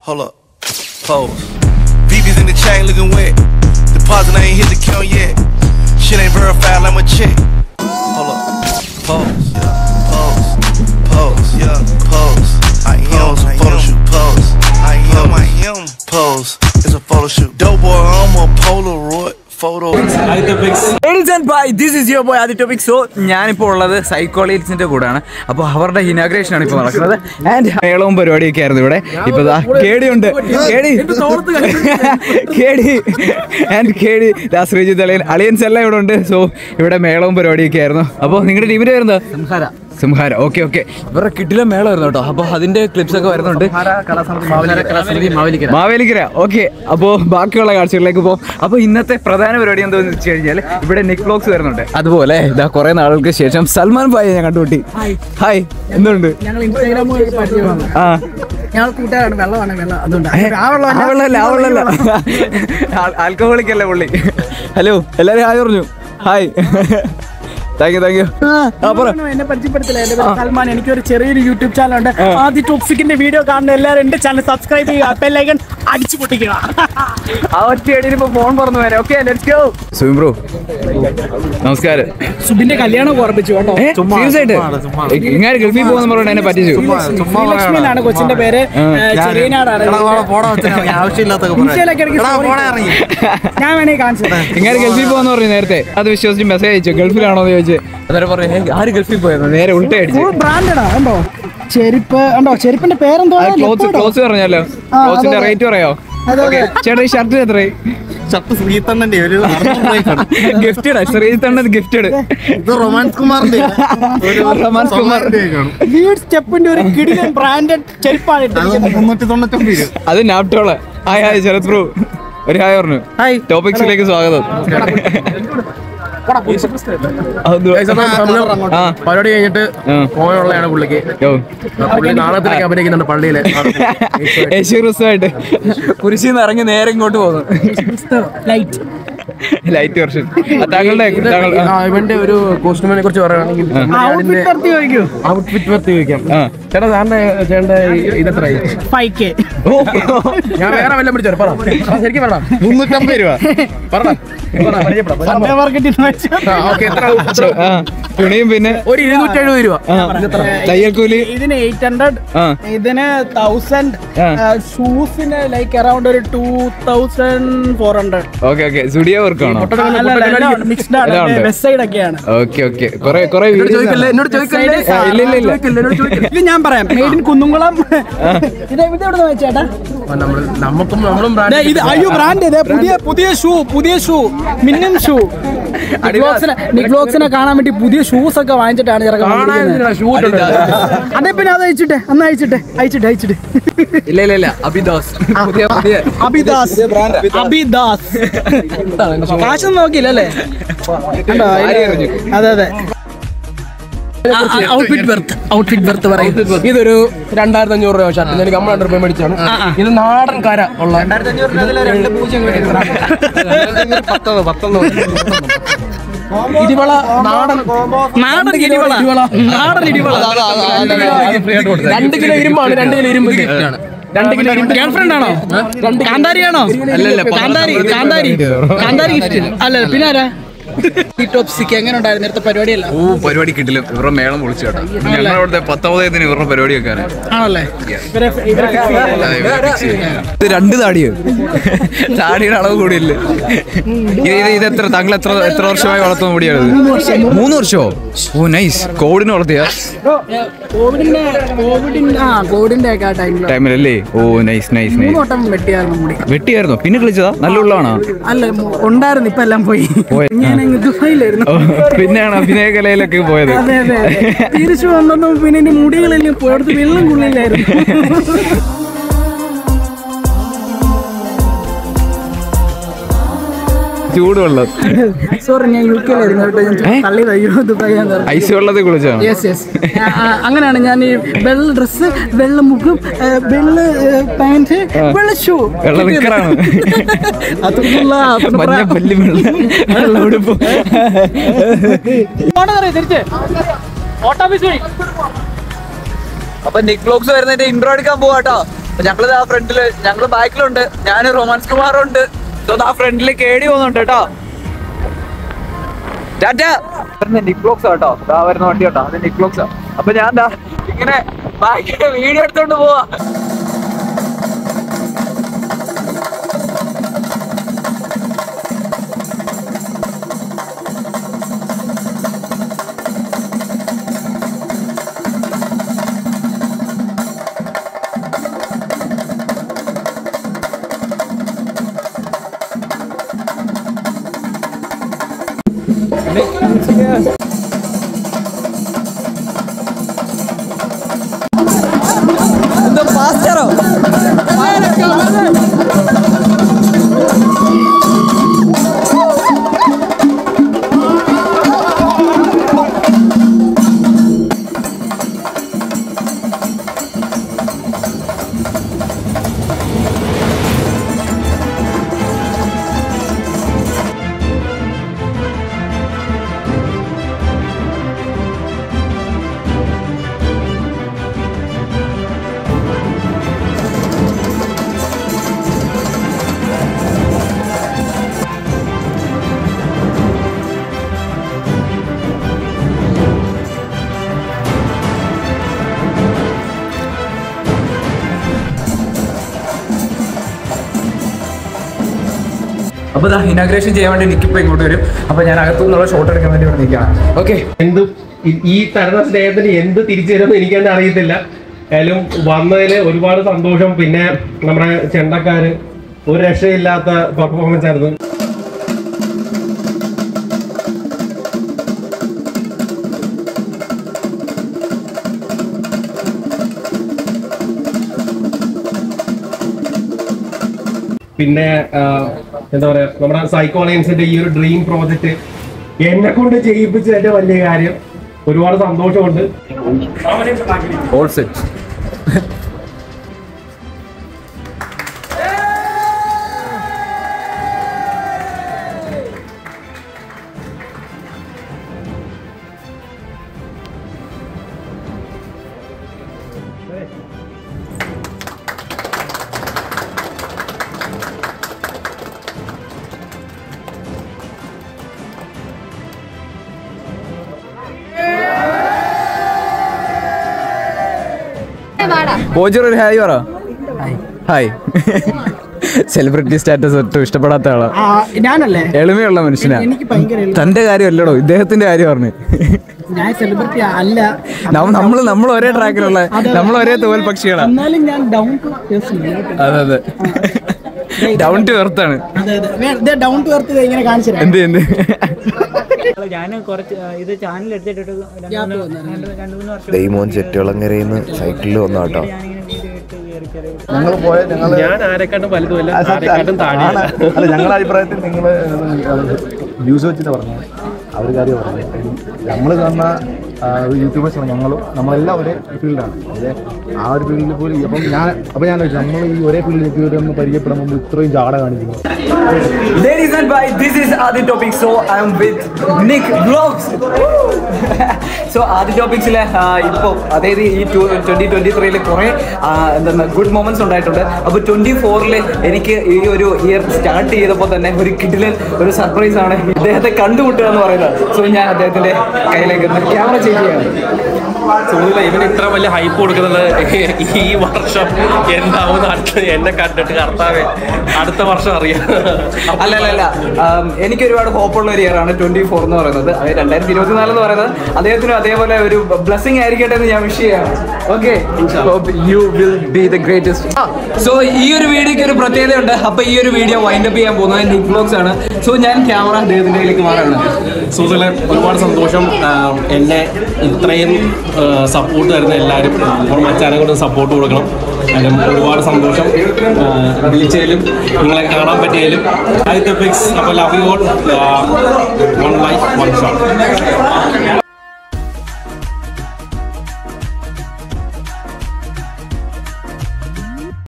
Hold up. Pose. BB's in the chain looking wet. Deposit ain't hit the count yet. Shit ain't verified like my check. Hold up. Pose. Yeah. Pose. Pose. Yeah. Pose. I am. Pose. Photo shoot. Pose. I am. I am. Pose. It's a photo shoot. Dope boy, I'm a Polaroid photo. Ladies and bye this is your boy ആദ്യ topic so ഞാനിപ്പോൾ ഉള്ളത് സൈക്കോളജിസ്റ്റിന്റെ കൂടെയാണ് അപ്പോൾ അവരുടെ inauguration ആണ് ഇപ്പോൾ നടക്കുന്നത് and മേളവും പരിപാടിയൊക്കെ ആയിരുന്നു ഇവിടെ ഇപ്പൊ ദാ കേടിയുണ്ട് കേടി കേടി ആൻഡ് കേടി ദാ ശ്രീജിത്ത് അളിയൻ അളിയൻസ് എല്ലാം ഇവിടെ ഉണ്ട് സോ ഇവിടെ മേളവും പരിപാടിയൊക്കെ ആയിരുന്നു അപ്പോൾ നിങ്ങളുടെ ടീമിന്റെ വരുന്നത് സംഹാര സംഹാര ഓക്കെ ഓക്കെ ഇവരുടെ കിട്ടിലെ മേളമായിരുന്നു കേട്ടോ അപ്പോൾ അതിന്റെ ക്ലിപ്സ് ഒക്കെ വരുന്നുണ്ട് മാവേലിക്കര ഓക്കെ അപ്പോൾ ബാക്കിയുള്ള കാഴ്ചകളിലേക്ക് പോകും അപ്പോൾ ഇന്നത്തെ പ്രധാന പരിപാടി എന്താണെന്ന് വെച്ച് കഴിഞ്ഞാൽ ഇവിടെ നിക് വ്ലോഗ്സ് വരുന്നുണ്ട് അതുപോലെ ഇതാ കുറെ നാളുകൾക്ക് ശേഷം സൽമാൻ ഭായി ഞാൻ കണ്ടുപിട്ടി ഹായ് എന്തുണ്ട് ഞങ്ങൾ ഇൻസ്റ്റാഗ്രാം വഴി പരിചയമാണ് ആ ഞങ്ങൾ കൂട്ടുകാരാണ് വെള്ളമാണ് വെള്ളം അതുകൊണ്ട് ഏ, ആ വെള്ളം ആ വെള്ളമല്ല ആ വെള്ളമല്ല ആൽക്കഹോളിക് അല്ലേ പുള്ളി ഹലോ എല്ലാരും ഹായ് പറഞ്ഞു hi thank you thank you ആ പറ എന്നെ പരിചയപ്പെടുത്തില്ല എന്റെ പേര് സൽമാൻ എനിക്കൊരു ചെറിയൊരു യൂട്യൂബ് ചാനൽ ഉണ്ട് ആദ്യ ടോക്സിക്കിന്റെ വീഡിയോ കാണുന്ന എല്ലാവരും എന്റെ ചാനൽ സബ്സ്ക്രൈബ് ചെയ്യുക ബെല്ലൈക്കൺ അടിച്ചു പൊട്ടിക്കുക ആ ഒറ്റയടിയിൽ ഇപ്പൊ ഫോൺ പറഞ്ഞു വരാം okay let's go Sumin bro നമസ്കാരം സുബിന്റെ കല്യാണം ഓർമ്മിച്ചു കേട്ടോ സീരിയസ് ആയിട്ട് ഇങ്ങനെ ഗൾഫിൽ പോകുന്ന പറഞ്ഞ എന്നെ പറ്റിച്ചു ശ്രീലക്ഷ്മി എന്നാണ് കൊച്ചിന്റെ പേര് ചെറിയനാടാണ് ഇൻസ്റ്റയിലൊക്കെ ഇടയ്ക്ക് story ഇടും. ഞാൻ വേണേ കാണിച്ചു തരാം. ഇങ്ങനെ ഗൾഫിൽ പോകാന്ന് പറഞ്ഞു നേരത്തെ അത് വിശ്വസിച്ച് മെസ്സേജ് അയച്ചു ഗൾഫിലാണോ എന്ന് ചോദിച്ചു അന്നേരം പറഞ്ഞു "ഏയ്, ആര് ഗൾഫിൽ പോയെന്ന് നേരെ ഉൾട്ട അടിച്ചു ഫുൾ ബ്രാൻഡഡാ കണ്ടോ ചെരുപ്പ് കണ്ടോ ചെരുപ്പിന്റെ പേരെന്തോ ക്ലോസ് ക്ലോസ് പറഞ്ഞല്ലോ ആ, ക്ലോസിന്റെ അതെ, അതെ. റേറ്റ് പറയായോ അതെ, അതെ. ചേട്ടാ ഈ ഷർട്ടിന് എത്ര ഷർട്ട് ശ്രീതണ്ണന്റെ ഒരു ഗിഫ്റ്റഡ് ശ്രീതണ്ണത് ഗിഫ്റ്റഡ് ഇത് റൊമാൻസ് കുമാറിന്റെ ഒരു റൊമാൻസ് കുമാർ. ലീഡ് സ്റ്റെപ്പിന്റെ ഒരു കിടിലൻ ബ്രാൻഡഡ് ചെരുപ്പാണ് ഇട്ടിരിക്കുന്നത്. മുന്നൂറ്റി തൊണ്ണൂറ്റൊമ്പത് രൂപ അത് Naaptol hi hi Sharath bro ഒരു ഹായ് പറഞ്ഞു ഹായ്. ടോപ്പിക്സിലേക്ക് സ്വാഗതം അതെന്തുവാ? ആ പരിപാടി കഴിഞ്ഞിട്ട് ആ. പോയുള്ളതാണ് പുള്ളിക്ക് യോ. പുള്ളി നാളത്തിലേക്ക് അഭിനയിക്കുന്നുണ്ട് പള്ളിയില് യേശു ക്രിസ്തുവായിട്ട് കുരിശിൽ നിന്ന് ഇറങ്ങി നേരെ ഇങ്ങോട്ട് പോകുന്നു ലൈറ്റ് ലൈറ്റ് വെർഷൻ താങ്കളുടെ താങ്കൾ ആ, ഇവന്റെ ഒരു കോസ്റ്റ്യൂമിനെ കുറിച്ച് പറയുകയാണെങ്കിൽ ഔട്ട്ഫിറ്റ് നിർത്തി ചോദിക്കൂ ഔട്ട്ഫിറ്റ് വർത്തി ചോദിക്കാം ആ. ചേട്ടാ സാറിന്റെ ചേട്ടന്റെ ഇതെത്രയായി ഫൈവ് കെ ഓ. ഞാൻ വേറെ വല്ലതും പിടിച്ചോ പറ ആ, ശരിക്കും പറ മുന്നൂറ്റമ്പത് രൂപ പറ പറ, പരിചയപ്പെടാം. സൺഡേ മാർക്കറ്റിൽ ആ, ഓക്കേ, എത്ര എത്ര- ആ, തുണിയും പിന്നെ ഒരു ഇരുന്നൂറ്റി എഴുപത് രൂപ ആ, തയ്യൽ കൂലി ഇതിന് എയ്റ്റ് ഹൺഡ്രഡ് ആ ഇതിന് തൗസൻഡ് ആ. ഷൂസിന് ലൈക്ക് അറൌണ്ട് ഒരു two thousand four hundred okay okay Zudio work ആണോ മിക്സ്ഡ് ആണ് എല്ലാം ഉണ്ട്. വെസ്റ്റ് സൈഡ് ഒക്കെയാണ് ഓക്കെ ഓക്കെ കുറെ കുറെ എന്നോട് videos ചോദിക്കല്ലേ ആണ്. എന്നോട് ചോദിക്കല്ലേ ആ, ഇല്ല, ഇല്ല, ഇല്ല. ചോദിക്കല്ലേ, എന്നോട് ചോദിക്കല്ലേ. ഇത് ഞാൻ പറയാം മെയ്ഡ് ഇൻ കുന്നുംകുളം ഇത് ഇത് എവിടെ വെച്ചേട്ടാ ആ, നമ്മള് നമുക്കും നമ്മളും ദേ, brand ഇത് അയ്യോ ബ്രാൻഡ് ഇതേ പുതിയ പുതിയ ഷൂ പുതിയ ഷൂ മിന്നും ഷൂ നിക്ലോക്സിനെ നിക്ലോക്സിനെ കാണാൻ വേണ്ടി പുതിയ ഷൂസ് ഒക്കെ വാങ്ങിച്ചിട്ടാണ് ചെറുക്കൻ വന്നിരിക്കുന്നത്. കാണാൻ ഷൂ ഇട്ടിട്ടുണ്ട്. അതെ പിന്നെ അത് അയച്ചിട്ടെ അന്ന് അയച്ചിട്ടെ അയച്ചിട്ട് അയച്ചിട്ട് ഇല്ല ഇല്ല ഇല്ല അഭിദാസ് പുതിയ പുതിയ അബിദാസ് അബിദാസ് കാശൊന്നും നോക്കിയില്ല അല്ലേ കണ്ടോ, ആര് എറിഞ്ഞു? അതെ അതെ ഔട്ട്ഫിറ്റ് ബെർത്ത് ഔട്ട്ഫിറ്റ് ബെർത്ത് പറയും ഇതൊരു രണ്ടായിരത്തി അഞ്ഞൂറ് രൂപ ഷർട്ട് എനിക്ക് അമ്പത് രൂപ മേടിച്ചാണ് ഇത് നാടൻ കര ഉള്ള പത്തൊന്ന് പത്തൊന്ന് ഇടിവള നാടൻ നാടൻ ഇടിവള നാടൻ ഇടിവള രണ്ട് കിലോ ഇരുമ്പാണ് രണ്ട് കിലോ ഇരുമ്പ് രണ്ട് കിലോ ഇരുമ്പ് ഗേൾ ഫ്രണ്ട് ആണോ കാന്താരിയാണോ അല്ലല്ല, കാന്താരി കാന്താരി കാന്താരി ഗിഫ്റ്റ് അല്ല പിന്നെ ആരാ ഈ ടോപ്സിക്ക് എങ്ങനെ ഉണ്ടായിരുന്നു നേരത്തെ പരിപാടിയല്ല ഓ പരിപാടി കിട്ടില്ല ഇവരുടെ മേളം വിളിച്ചു കേട്ടോ ഞങ്ങളുടെ അവിടുത്തെ പത്തൊമ്പതിന് ഇവരുടെ പരിപാടി വെക്കാനാണ് ആണല്ലേ ഇവരെ ഇവരെ fix ചെയ്തല്ലേ? ഇത് രണ്ട് താടിയോ താടിയുടെ അളവ് കൂടിയില്ല ഇത് ഇത് ഇത് എത്ര താങ്കൾ എത്ര എത്ര വർഷമായി വളർത്തുന്ന മുടിയാണ് ഇത് മൂന്ന് വർഷമോ ഓ നൈസ് കോവിഡിന് വളർത്തിയ കോവിഡിന്റെ കോവിഡിന്റെ ആ കോവിഡിന്റെ ഒക്കെ ആ ടൈമിൽ ടൈമിലല്ലേ ഓ നൈസ് നൈസ് മൂന്ന് നൈസ് വട്ടം വെട്ടിയായിരുന്നു മുടി വെട്ടിയായിരുന്നോ പിന്നെ കളിച്ചതാ നല്ല ഉള്ളതാണോ അല്ല മു- ഉണ്ടായിരുന്നു ഇപ്പൊ എല്ലാം പോയി പോയി. ഞാൻ അങ്ങ് ദുബായിലായിരുന്നു ഓ, പിന്നെയാണ് അഭിനയ കലയിലൊക്കെ പോയത് അതെ അതെ അതെ. തിരിച്ചു വന്നപ്പോ പിന്നെ എന്റെ മുടികളെല്ലാം പോയടുത്ത് വെള്ളം കൊള്ളില്ലായിരുന്നു ചൂടുവെള്ളം സോറി ഞാൻ യു കെയിലായിരുന്നു കേട്ടോ ഞാൻ ഏ? തള്ളി അയ്യോ ദുബായി ഞാൻ ഐസ് വെള്ളത്തിൽ കുളിച്ചാണ് യെസ് യെസ് അങ്ങനെയാണ് ഞാൻ ഈ വെള്ള ഡ്രസ്സ് വെള്ള മുഖം ആ, വെള്ള പാന്റ് വെള്ള ഷൂ വെള്ള നിക്കറാണ് മഞ്ഞ പല്ലി വെള്ളം വെള്ള ഉടുപ്പ് തിരിച്ച് ഓട്ടോഫീസ് വഴി അപ്പൊ നിക് ബ്ലോക്സ് വരുന്നതിന്റെ ഇൻട്രോ എടുക്കാൻ പോവാട്ടോ അപ്പൊ ഞങ്ങള് ആ ഫ്രണ്ടില് ഞങ്ങള് ബാക്കിലുണ്ട് ഞാൻ റൊമാൻസ് കുമാറുണ്ട് സോ ആ ഫ്രണ്ടില് കേടി പോകുന്നുണ്ട് കേട്ടോ ടാറ്റ നിക് ബ്ലോക്സ് കേട്ടോ ഇതാ വരുന്ന വണ്ടി കേട്ടോ അത് നിക് ബ്ലോക്സ് അപ്പൊ ഞാൻ ദാ ഇങ്ങനെ ബാക്കി വീഡിയോ എടുത്തോണ്ട് പോവാ ഫാസ്റ്ററോ അപ്പൊ ഇനാഗ്രേഷൻ ചെയ്യാൻ വേണ്ടി എനിക്കിപ്പോ ഇങ്ങോട്ട് വരും അപ്പൊ ഞാൻ അകത്തു നിന്നുള്ള ഷോട്ട് എടുക്കാൻ വേണ്ടി ഇവിടെ നിൽക്കുകയാണ് ഓക്കെ എന്ത് ഈ- ഈ തരുന്ന സ്നേഹത്തിന് എന്ത് തിരിച്ചു തരുമെന്ന് എനിക്ക് തന്നെ അറിയത്തില്ല ഏതായാലും വന്നതിൽ ഒരുപാട് സന്തോഷം പിന്നെ നമ്മുടെ ചെണ്ടക്കാര് ഒരു രക്ഷയില്ലാത്ത പെർഫോമൻസ് ആയിരുന്നു പിന്നെ ആ, എന്താ പറയാ നമ്മുടെ സൈക്കോ അലയൻസിന്റെ ഈ ഒരു ഡ്രീം പ്രോജക്റ്റ് എന്നെ കൊണ്ട് ചെയ്യിപ്പിച്ചതിന്റെ വലിയ കാര്യം ഒരുപാട് സന്തോഷമുണ്ട് ഓൾ സെറ്റ് പോജർ ഒരു ഹായ് പറ ഹായ് സെലിബ്രിറ്റി സ്റ്റാറ്റസ് ഒട്ടും ഇഷ്ടപ്പെടാത്ത ആളാ ആ, ഞാനല്ലേ എളിമയുള്ള മനുഷ്യനാ എനിക്ക് ഭയങ്കര എളു- തന്റെ കാര്യമല്ലടോ ഇദ്ദേഹത്തിന്റെ കാര്യം പറഞ്ഞു ഞാൻ സെലിബ്രിറ്റി അല്ല നമ്മൾ നമ്മൾ ഒരേ ട്രാക്കിലുള്ള നമ്മൾ ഒരേ തോൽ പക്ഷികളാ എന്നാലും ഞാൻ ഡൗൺ ടു അതെ അതെ ഡൗൺ ടു എർത്ത് ആണ് അതെ അതെ ഡൗൺ ടു എർത്ത് ഇങ്ങനെ കാണിച്ചു തരാം എന്ത് എന്ത് ഞാൻ കുറച്ച് ഇത് ചാനൽ എടുത്തിട്ട് ഒരു രണ്ട് മൂന്ന് രണ്ട് രണ്ട് മൂന്ന് വർഷം ദൈമോൻ ചെറ്റുളങ്ങരയിൽ നിന്ന് സൈക്കിളിൽ വന്ന കേട്ടോ ഞാനിങ്ങനെ വീഡിയോ ഇട്ട് കയറി കയറി ഞങ്ങൾ പോയ ഞങ്ങൾ ഞാൻ ആരെക്കാട്ടും വലുതുമല്ല ആരെക്കാട്ടും താഴെയല്ല അല്ല ഞങ്ങളുടെ അഭിപ്രായത്തിൽ നിങ്ങൾ ന്യൂസ് വെച്ചിട്ട് പറഞ്ഞത് അവർ കാര്യം പറഞ്ഞത് നമ്മൾ തന്ന യൂട്യൂബേഴ്സാണ് ഞങ്ങളും നമ്മളെല്ലാം ഒരേ ഫീൽഡാണ് അതെ ആ ഒരു ഫീൽഡിൽ പോലും അപ്പം ഞാൻ അപ്പം ഞാൻ നമ്മൾ ഈ ഒരേ ഫീൽഡിൽ എത്തിയവരൊന്ന് പരിചയപ്പെടാൻ മുമ്പ് ഇത്രയും ജാട കാണിക്കുന്നു Ladies and boys, this is Adi Topic. So I am with Nick Vlogs. so ആദ്യ ടോപ്പിക്സിലെ ഇപ്പോൾ അതായത് ഈ ട്വന്റി ട്വന്റി ത്രീയിൽ കുറെ എന്താണ് ഗുഡ് മൊമെന്റ്സ് ഉണ്ടായിട്ടുണ്ട് അപ്പോൾ ട്വന്റി ഫോറിൽ എനിക്ക് ഈ ഒരു ഇയർ സ്റ്റാർട്ട് ചെയ്തപ്പോൾ തന്നെ ഒരു കിഡിലൻ ഒരു സർപ്രൈസ് ആണ് ഇദ്ദേഹത്തെ കണ്ടുമുട്ടുക എന്ന് പറയുന്നത് സോ ഞാൻ അദ്ദേഹത്തിന്റെ കയ്യിലേക്ക് ക്യാമറ ചെയ്യുകയാണ് സുഹൃത്തുക്കളെ ഇവന് ഇത്ര വലിയ ഹൈപ്പ് കൊടുക്കുന്നത് ഈ വർഷം എന്താവും അടുത്ത് എന്നെ കണ്ടിട്ട് കർത്താവേ അടുത്ത വർഷം അറിയാം അല്ല അല്ല അല്ല ആം, എനിക്ക് ഒരുപാട് ഹോപ്പുള്ള ഒരു ഇയർ ആണ് ട്വന്റി ഫോർ എന്ന് പറയുന്നത് അത് രണ്ടായിരത്തി ഇരുപത്തിനാല് എന്ന് പറയുന്നത് അദ്ദേഹത്തിനും അതേപോലെ ഒരു ബ്ലെസ്സിങ് ആയിരിക്കട്ടെ എന്ന് ഞാൻ വിഷ് ചെയ്യാണ് okay you will be the greatest so ഈ ഒരു വീഡിയോക്ക് ഒരു പ്രത്യേകതയുണ്ട് അപ്പൊ ഈ ഒരു വീഡിയോ വൈൻഡ് അപ്പ് ചെയ്യാൻ പോകുന്നത് നിക് ബ്ലോഗ്സ് ആണ് സോ ഞാൻ ക്യാമറ അദ്ദേഹത്തിന്റെ കയ്യിലേക്ക് മാറാണ് സുഹൃത്തുക്കളെ ഒരുപാട് സന്തോഷം ആ, എന്നെ ഇത്രയും സപ്പോർട്ട് തരുന്ന എല്ലാവരും അപ്പോൾ മച്ചാനെ കൊണ്ട് സപ്പോർട്ട് കൊടുക്കണം അതിലും ഒരുപാട് സന്തോഷം ആ, വിളിച്ചതിലും നിങ്ങളെ കാണാൻ പറ്റിയതിലും ആദ്യത്തെ ഫിക്സ് അപ്പോൾ love you all one life one shot